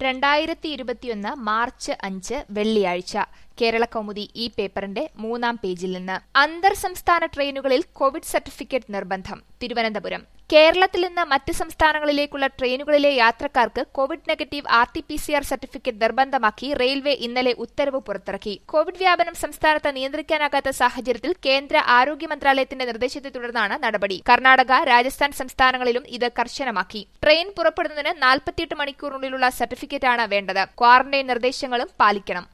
രണ്ടായിരത്തി ഇരുപത്തിയൊന്ന് മാർച്ച് അഞ്ച് വെള്ളിയാഴ്ച കേരള കൗമുദി ഈ പേപ്പറിന്റെ മൂന്നാം പേജിൽ നിന്ന് അന്തർ സംസ്ഥാന ട്രെയിനുകളിൽ കോവിഡ് സർട്ടിഫിക്കറ്റ് നിർബന്ധം തിരുവനന്തപുരം കേരളത്തിൽ നിന്ന് മറ്റ് സംസ്ഥാനങ്ങളിലേക്കുള്ള ട്രെയിനുകളിലെ യാത്രക്കാർക്ക് covid negative R T P C R certificate നിർബന്ധമാക്കി റെയിൽവേ ഇന്നലെ ഉത്തരവ് പുറത്തിറക്കി കോവിഡ് വ്യാപനം സംസ്ഥാനത്ത് നിയന്ത്രിക്കാനാകാത്ത സാഹചര്യത്തിൽ കേന്ദ്ര ആരോഗ്യ മന്ത്രാലയത്തിന്റെ നിർദ്ദേശത്തെ തുടർന്നാണ് നടപടി കർണാടക രാജസ്ഥാൻ സംസ്ഥാനങ്ങളിലും ഇത് കർശനമാക്കി ട്രെയിൻ പുറപ്പെടുന്നതിന് നാൽപ്പത്തിയെട്ട് മണിക്കൂറിനുള്ളിലുള്ള സർട്ടിഫിക്കറ്റാണ് വേണ്ടത് ക്വാറന്റൈൻ നിർദ്ദേശങ്ങളും പാലിക്കണം